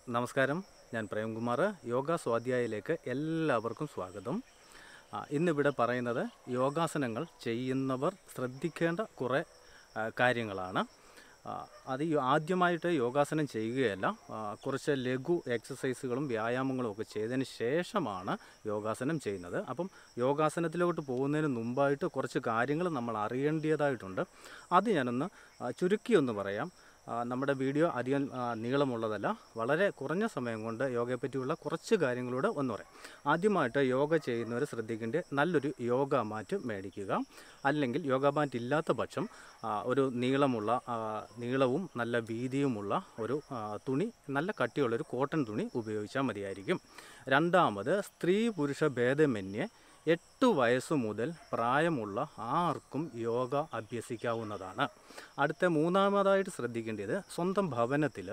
നമസ്കാരം ഞാൻ പ്രേംകുമാർ യോഗ സ്വാധ്യായയിലേക്ക് എല്ലാവർക്കും സ്വാഗതം ആ, ഇന്നിവിടെ പറയുന്നത് യോഗാസനങ്ങൾ ചെയ്യുന്നവർ ശ്രദ്ധിക്കേണ്ട കുറേ ആ, കാര്യങ്ങളാണ് ആ, അത് ഈ ആദ്യമായിട്ട് യോഗാസനം ചെയ്യുകയല്ല ആ, കുറച്ച് ലഘു എക്സസൈസുകളും വ്യായാമങ്ങളും ഒക്കെ ചെയ്തതിന് ശേഷമാണ് യോഗാസനം ചെയ്യുന്നത് അപ്പം യോഗാസനത്തിലോട്ട് പോകുന്നതിന് മുമ്പായിട്ട് കുറച്ച് കാര്യങ്ങൾ നമ്മൾ അറിയേണ്ടതായിട്ടുണ്ട് അത് ഞാനൊന്ന് ആ, ചുരുക്കി ഒന്ന് പറയാം ആ, നമ്മുടെ വീഡിയോ അധികം ആ, നീളമുള്ളതല്ല വളരെ കുറഞ്ഞ സമയം കൊണ്ട് യോഗയെ പറ്റിയുള്ള കുറച്ച് കാര്യങ്ങളൂടെ ഒന്ന് പറയാം ആദ്യമായിട്ട് യോഗ ചെയ്യുന്നവർ ശ്രദ്ധിക്കേണ്ട നല്ലൊരു യോഗ മാറ്റ് മേടിക്കുക അല്ലെങ്കിൽ യോഗ മാറ്റ് ഇല്ലാത്ത പക്ഷം ആ, ഒരു നീളമുള്ള ആ, നീളവും നല്ല വീതിയുമുള്ള ഒരു ആ, തുണി നല്ല കട്ടിയുള്ള ഒരു കോട്ടൺ തുണി ഉപയോഗിച്ചാൽ മതിയായിരിക്കും രണ്ടാമത് സ്ത്രീ പുരുഷ ഭേദമന്യേ എട്ട് വയസ്സ് മുതൽ പ്രായമുള്ള ആർക്കും യോഗ അഭ്യസിക്കാവുന്നതാണ് അടുത്ത മൂന്നാമതായിട്ട് ശ്രദ്ധിക്കേണ്ടത് സ്വന്തം ഭവനത്തിൽ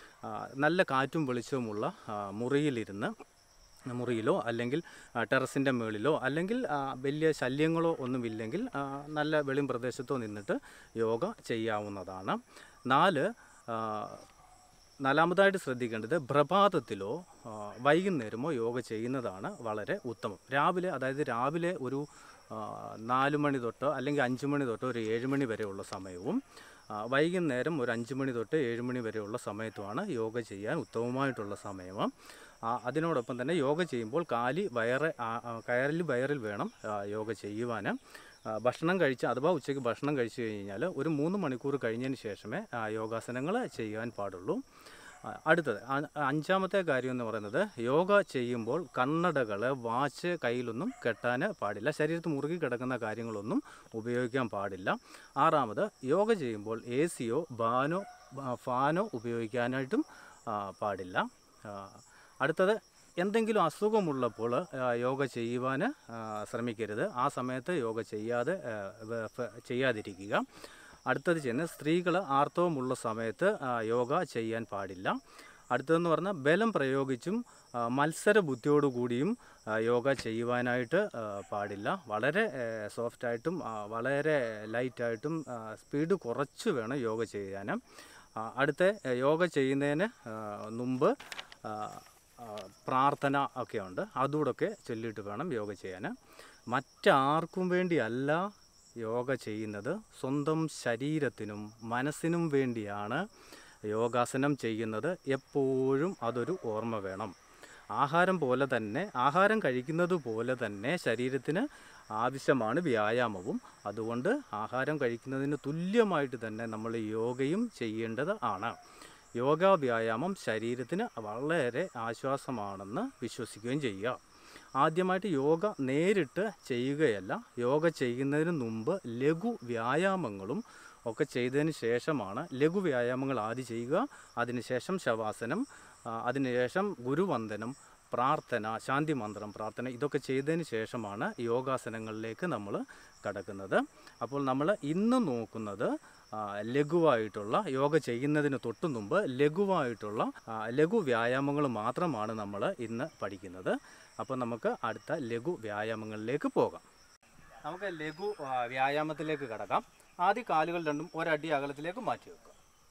നല്ല കാറ്റും വെളിച്ചവുമുള്ള ആ, മുറിയിലിരുന്ന് മുറിയിലോ അല്ലെങ്കിൽ ടെറസിൻ്റെ മുകളിലോ അല്ലെങ്കിൽ ആ, വലിയ ശല്യങ്ങളോ ഒന്നുമില്ലെങ്കിൽ ആ, നല്ല വെളിം പ്രദേശത്തോ നിന്നിട്ട് യോഗ ചെയ്യാവുന്നതാണ് നാല് ആ, നാലാമതായിട്ട് ശ്രദ്ധിക്കേണ്ടത് പ്രഭാതത്തിലോ ആ, വൈകുന്നേരമോ യോഗ ചെയ്യുന്നതാണ് വളരെ ഉത്തമം രാവിലെ അതായത് രാവിലെ ഒരു ആ, നാല് മണി തൊട്ട് അല്ലെങ്കിൽ അഞ്ച് മണി തൊട്ട് ഒരു ഏഴ് മണി വരെയുള്ള സമയവും ആ, വൈകുന്നേരം ഒരു അഞ്ച് മണി തൊട്ട് ഏഴ് മണി വരെയുള്ള സമയത്തുമാണ് യോഗ ചെയ്യാൻ ഉത്തമമായിട്ടുള്ള സമയം ആ, അതിനോടൊപ്പം തന്നെ യോഗ ചെയ്യുമ്പോൾ കാലി വയറ് ആ, ആ, കയറിൽ വയറിൽ വേണം ആ, യോഗ ചെയ്യുവാൻ ആ, ഭക്ഷണം കഴിച്ച് അഥവാ ഉച്ചയ്ക്ക് ഭക്ഷണം കഴിച്ചു കഴിഞ്ഞാൽ ഒരു മൂന്ന് മണിക്കൂർ കഴിഞ്ഞതിന് ശേഷമേ ആ, യോഗാസനങ്ങൾ ചെയ്യാൻ പാടുള്ളൂ ആ, അടുത്തത് ആ- അഞ്ചാമത്തെ കാര്യം എന്ന് പറയുന്നത് യോഗ ചെയ്യുമ്പോൾ കണ്ണടകൾ വാച്ച് കയ്യിലൊന്നും കെട്ടാൻ പാടില്ല ശരീരത്ത് മുറുകി കിടക്കുന്ന കാര്യങ്ങളൊന്നും ഉപയോഗിക്കാൻ പാടില്ല ആറാമത് യോഗ ചെയ്യുമ്പോൾ എ സിയോ ബാനോ ബ- ഫാനോ ഉപയോഗിക്കാനായിട്ടും ആ, പാടില്ല ആ, അടുത്തത് എന്തെങ്കിലും അസുഖമുള്ളപ്പോൾ ആ, യോഗ ചെയ്യുവാൻ ആ, ശ്രമിക്കരുത് ആ സമയത്ത് യോഗ ചെയ്യാതെ ആ, വ- ഫ- ചെയ്യാതിരിക്കുക അടുത്തത് ചെയ്യുന്നത് സ്ത്രീകൾ ആർത്തവമുള്ള സമയത്ത് ആ, യോഗ ചെയ്യാൻ പാടില്ല അടുത്തതെന്ന് പറഞ്ഞാൽ ബലം പ്രയോഗിച്ചും ആ, മത്സര ബുദ്ധിയോടുകൂടിയും ആ, യോഗ ചെയ്യുവാനായിട്ട് ആ, പാടില്ല വളരെ സോഫ്റ്റായിട്ടും വളരെ ലൈറ്റായിട്ടും സ്പീഡ് കുറച്ച് വേണം യോഗ ചെയ്യാൻ ആ, അടുത്ത ആ, യോഗ ചെയ്യുന്നതിന് ആ, മുമ്പ് ആ, ആ, പ്രാർത്ഥന ഒക്കെ ഉണ്ട് അതുകൂടൊക്കെ ചൊല്ലിയിട്ട് വേണം യോഗ ചെയ്യാൻ മറ്റാർക്കും വേണ്ടിയല്ല യോഗ ചെയ്യുന്നത് സ്വന്തം ശരീരത്തിനും മനസ്സിനും വേണ്ടിയാണ് യോഗാസനം ചെയ്യുന്നത് എപ്പോഴും അതൊരു ഓർമ്മ വേണം ആഹാരം പോലെ തന്നെ ആഹാരം കഴിക്കുന്നത് പോലെ തന്നെ ശരീരത്തിന് ആവശ്യമാണ് വ്യായാമവും അതുകൊണ്ട് ആഹാരം കഴിക്കുന്നതിന് തുല്യമായിട്ട് തന്നെ നമ്മൾ യോഗയും ചെയ്യേണ്ടത് ആണ് യോഗ വ്യായാമം ശരീരത്തിന് വളരെ ആശ്വാസമാണെന്ന് വിശ്വസിക്കുകയും ചെയ്യുക ആദ്യമായിട്ട് യോഗ നേരിട്ട് ചെയ്യുകയല്ല യോഗ ചെയ്യുന്നതിന് മുമ്പ് ലഘു വ്യായാമങ്ങളും ഒക്കെ ചെയ്തതിന് ശേഷമാണ് ലഘു വ്യായാമങ്ങൾ ആദ്യം ചെയ്യുക അതിനുശേഷം ശവാസനം ആ, അതിനുശേഷം ഗുരുവന്ദനം പ്രാർത്ഥന ശാന്തി മന്ത്രം പ്രാർത്ഥന ഇതൊക്കെ ചെയ്തതിന് ശേഷമാണ് യോഗാസനങ്ങളിലേക്ക് നമ്മൾ കടക്കുന്നത് അപ്പോൾ നമ്മൾ ഇന്ന് നോക്കുന്നത് ആ, ലഘുവായിട്ടുള്ള യോഗ ചെയ്യുന്നതിന് തൊട്ടു മുമ്പ് ലഘുവായിട്ടുള്ള ആ, ലഘു വ്യായാമങ്ങൾ മാത്രമാണ് നമ്മൾ ഇന്ന് പഠിക്കുന്നത് അപ്പോൾ നമുക്ക് അടുത്ത ലഘു വ്യായാമങ്ങളിലേക്ക് പോകാം നമുക്ക് ലഘു ആ, വ്യായാമത്തിലേക്ക് കടക്കാം ആദ്യ കാലുകൾ രണ്ടും ഒരടി അകലത്തിലേക്ക് മാറ്റി വെക്കുക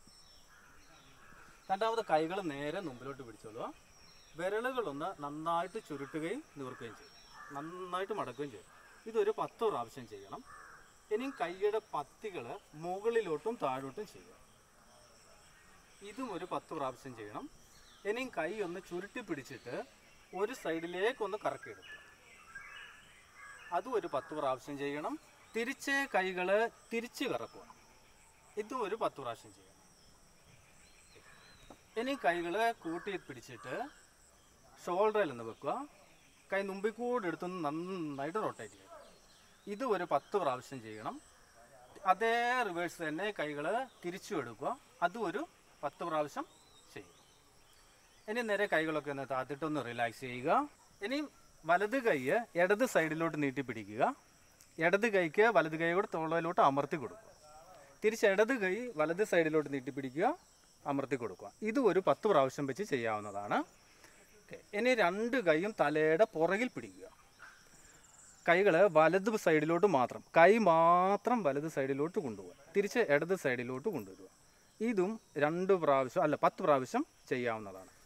രണ്ടാമത് കൈകൾ നേരെ മുമ്പിലോട്ട് പിടിച്ചോളുക വിരലുകളൊന്ന് നന്നായിട്ട് ചുരുട്ടുകയും നിവർക്കുകയും ചെയ്യും നന്നായിട്ട് മടക്കുകയും ചെയ്യും ഇതൊരു പത്ത് പ്രാവശ്യം ചെയ്യണം ഇനിയും കൈയുടെ പത്തികൾ മുകളിലോട്ടും താഴോട്ടും ചെയ്യുക ഇതും ഒരു പത്ത് പ്രാവശ്യം ചെയ്യണം ഇനിയും കൈ ഒന്ന് ചുരുട്ടി പിടിച്ചിട്ട് ഒരു സൈഡിലേക്കൊന്ന് കറക്കിയെടുക്കുക അതും ഒരു പത്ത് പ്രാവശ്യം ചെയ്യണം തിരിച്ച് കൈകൾ തിരിച്ച് കറക്കുക ഇതും ഒരു പത്ത് പ്രാവശ്യം ചെയ്യണം ഇനി കൈകൾ കൂട്ടി പിടിച്ചിട്ട് ഷോൾഡറിൽ നിന്ന് വെക്കുക കൈ മുമ്പിൽ കൂടെ എടുത്തൊന്ന് നന്നായിട്ട് റൊട്ടേറ്റ് ചെയ്യുക ഇത് ഒരു പത്ത് പ്രാവശ്യം ചെയ്യണം അതേ റിവേഴ്സ് തന്നെ കൈകൾ തിരിച്ചു എടുക്കുക അതും ഒരു പത്ത് പ്രാവശ്യം ചെയ്യും ഇനി നേരെ കൈകളൊക്കെ ഒന്ന് താത്തിട്ടൊന്ന് റിലാക്സ് ചെയ്യുക ഇനി വലത് കൈ ഇടത് സൈഡിലോട്ട് നീട്ടി പിടിക്കുക ഇടത് കൈക്ക് വലത് കൈ കൂടെ തോളയിലോട്ട് അമർത്തി കൊടുക്കുക തിരിച്ച് ഇടത് കൈ വലത് സൈഡിലോട്ട് നീട്ടി പിടിക്കുക അമർത്തി കൊടുക്കുക ഇത് ഒരു പത്ത് പ്രാവശ്യം വെച്ച് ചെയ്യാവുന്നതാണ് ഓക്കെ ഇനി രണ്ട് കൈയും തലയുടെ പുറകിൽ പിടിക്കുക കൈകൾ വലത് സൈഡിലോട്ട് മാത്രം കൈ മാത്രം വലത് സൈഡിലോട്ട് കൊണ്ടുപോകുക തിരിച്ച് ഇടത് സൈഡിലോട്ട് കൊണ്ടുവരിക ഇതും രണ്ട് പ്രാവശ്യം അല്ല പത്ത് പ്രാവശ്യം ചെയ്യാവുന്നതാണ്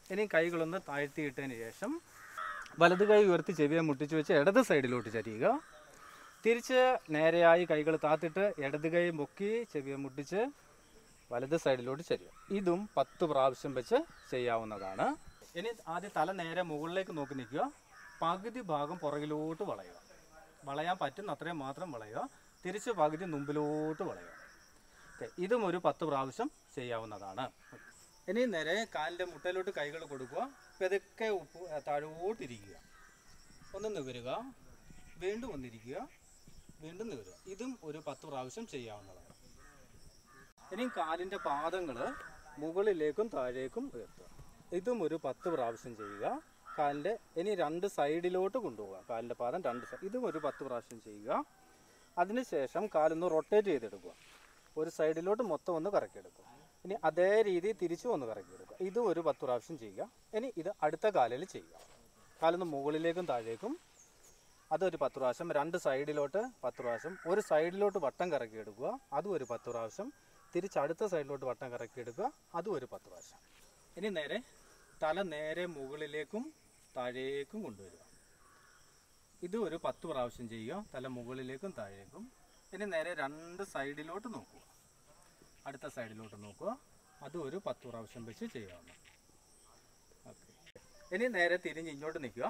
ഇനി കൈകളൊന്ന് താഴ്ത്തിയിട്ടതിന് ശേഷം വലത് കൈ ഉയർത്തി ചെവിയെ മുട്ടിച്ച് വെച്ച് ഇടത് സൈഡിലോട്ട് ചരിയുക തിരിച്ച് നേരെയായി കൈകൾ താത്തിട്ട് ഇടത് കൈ മുക്കി ചെവിയെ മുട്ടിച്ച് വലത് സൈഡിലോട്ട് ചരിയുക ഇതും പത്ത് പ്രാവശ്യം വെച്ച് ചെയ്യാവുന്നതാണ് ഇനി ആദ്യം തല നേരെ മുകളിലേക്ക് നോക്കി നിൽക്കുക പകുതി ഭാഗം പുറകിലോട്ട് വളയുക വളയാൻ പറ്റുന്ന അത്രയും മാത്രം വളയുക തിരിച്ച് പകുതി മുമ്പിലോട്ട് വളയുക ഓക്കെ ഇതും ഒരു പത്ത് പ്രാവശ്യം ചെയ്യാവുന്നതാണ് ഇനി നേരെ കാലിൻ്റെ മുട്ടയിലോട്ട് കൈകൾ കൊടുക്കുക പെതുക്കെ ഉപ്പ് താഴോട്ടിരിക്കുക ഒന്ന് നിവരുക വീണ്ടും ഒന്നിരിക്കുക വീണ്ടും നിവരുക ഇതും ഒരു പത്ത് പ്രാവശ്യം ചെയ്യാവുന്നതാണ് ഇനി കാലിൻ്റെ പാദങ്ങൾ മുകളിലേക്കും താഴേക്കും ഉയർത്തുക ഇതും ഒരു പത്ത് പ്രാവശ്യം ചെയ്യുക കാലിൻ്റെ ഇനി രണ്ട് സൈഡിലോട്ട് കൊണ്ടുപോകുക കാലിൻ്റെ പാദം രണ്ട് സൈഡ് ഇതും ഒരു പത്ത് പ്രാവശ്യം ചെയ്യുക അതിനുശേഷം കാലൊന്ന് റൊട്ടേറ്റ് ചെയ്തെടുക്കുക ഒരു സൈഡിലോട്ട് മൊത്തം ഒന്ന് കറക്കിയെടുക്കുക ഇനി അതേ രീതി തിരിച്ചും ഒന്ന് കറക്കിയെടുക്കുക ഇതും ഒരു പത്ത് പ്രാവശ്യം ചെയ്യുക ഇനി ഇത് അടുത്ത കാലിൽ ചെയ്യുക കാലൊന്ന് മുകളിലേക്കും താഴേക്കും അതൊരു പത്ത് പ്രാവശ്യം രണ്ട് സൈഡിലോട്ട് പത്ത് പ്രാവശ്യം ഒരു സൈഡിലോട്ട് വട്ടം കറക്കിയെടുക്കുക അതും ഒരു പത്ത് പ്രാവശ്യം തിരിച്ച് അടുത്ത സൈഡിലോട്ട് വട്ടം കറക്കിയെടുക്കുക അതും ഒരു പത്ത് പ്രാവശ്യം ഇനി നേരെ തല നേരെ മുകളിലേക്കും താഴേക്കും കൊണ്ടുവരിക ഇത് ഒരു പത്ത് പ്രാവശ്യം ചെയ്യുക തല മുകളിലേക്കും താഴേക്കും ഇനി നേരെ രണ്ട് സൈഡിലോട്ട് നോക്കുക അടുത്ത സൈഡിലോട്ട് നോക്കുക അതും ഒരു പത്ത് പ്രാവശ്യം വെച്ച് ചെയ്യാവുന്ന ഓക്കെ ഇനി നേരെ തിരിഞ്ഞ് ഇങ്ങോട്ട് നിൽക്കുക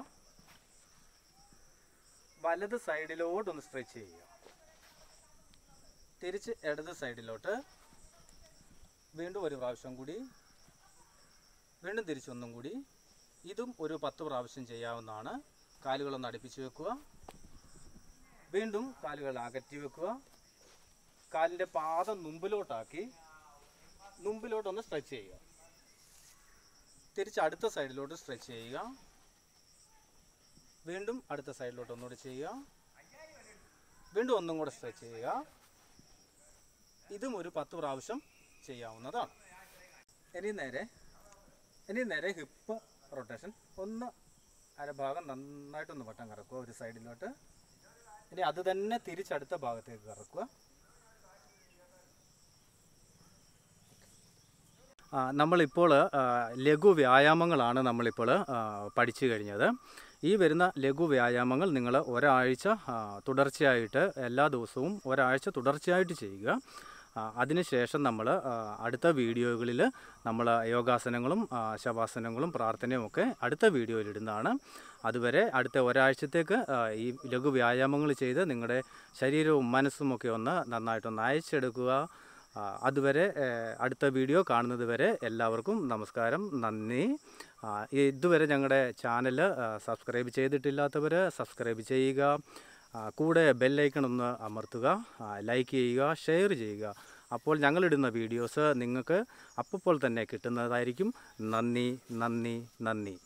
വലത് സൈഡിലോട്ടൊന്ന് സ്ട്രെച്ച് ചെയ്യുക തിരിച്ച് ഇടത് സൈഡിലോട്ട് വീണ്ടും ഒരു പ്രാവശ്യം കൂടി വീണ്ടും തിരിച്ചൊന്നും കൂടി ഇതും ഒരു പത്ത് പ്രാവശ്യം ചെയ്യാവുന്നതാണ് കാലുകളൊന്ന് അടുപ്പിച്ച് വെക്കുക വീണ്ടും കാലുകൾ അകറ്റി വെക്കുക കാലിൻ്റെ പാദം മുമ്പിലോട്ടാക്കി മുമ്പിലോട്ടൊന്ന് സ്ട്രെച്ച് ചെയ്യുക തിരിച്ച് അടുത്ത സൈഡിലോട്ട് സ്ട്രെച്ച് ചെയ്യുക വീണ്ടും അടുത്ത സൈഡിലോട്ട് ഒന്നുകൂടി ചെയ്യുക വീണ്ടും ഒന്നും കൂടെ സ്ട്രെച്ച് ചെയ്യുക ഇതും ഒരു പത്ത് പ്രാവശ്യം ചെയ്യാവുന്നതാണ് ഇനി നേരെ ഇനി നേരെ ഹിപ്പ് റൊട്ടേഷൻ ഒന്ന് അരഭാഗം നന്നായിട്ടൊന്ന് വട്ടം കറക്കുക ഒരു സൈഡിലോട്ട് ഇനി അത് തന്നെ തിരിച്ചടുത്ത ഭാഗത്തേക്ക് കറക്കുക ആ, നമ്മളിപ്പോൾ ആ, ലഘു വ്യായാമങ്ങളാണ് നമ്മളിപ്പോൾ ആ, പഠിച്ചു കഴിഞ്ഞത് ഈ വരുന്ന ലഘു വ്യായാമങ്ങൾ നിങ്ങൾ ഒരാഴ്ച ആ, തുടർച്ചയായിട്ട് എല്ലാ ദിവസവും ഒരാഴ്ച തുടർച്ചയായിട്ട് ചെയ്യുക ആ, അതിനുശേഷം നമ്മൾ ആ, അടുത്ത വീഡിയോകളിൽ നമ്മൾ യോഗാസനങ്ങളും ആ, ശവാസനങ്ങളും പ്രാർത്ഥനയും ഒക്കെ അടുത്ത വീഡിയോയിൽ ഇടുന്നതാണ് അതുവരെ അടുത്ത ഒരാഴ്ചത്തേക്ക് ആ, ഈ ലഘു വ്യായാമങ്ങൾ ചെയ്ത് നിങ്ങളുടെ ശരീരവും മനസ്സും ഒക്കെ ഒന്ന് നന്നായിട്ടൊന്ന് അയച്ചെടുക്കുക ആ, അതുവരെ ഏ, അടുത്ത വീഡിയോ കാണുന്നത് വരെ എല്ലാവർക്കും നമസ്കാരം നന്ദി ആ, ഇതുവരെ ഞങ്ങളുടെ ചാനൽ സബ്സ്ക്രൈബ് ചെയ്തിട്ടില്ലാത്തവർ സബ്സ്ക്രൈബ് ചെയ്യുക ആ, കൂടെ ബെല്ലൈക്കൺ ഒന്ന് അമർത്തുക ആ, ലൈക്ക് ചെയ്യുക ഷെയർ ചെയ്യുക അപ്പോൾ ഞങ്ങളിടുന്ന വീഡിയോസ് നിങ്ങൾക്ക് അപ്പോൾ തന്നെ കിട്ടുന്നതായിരിക്കും നന്ദി നന്ദി നന്ദി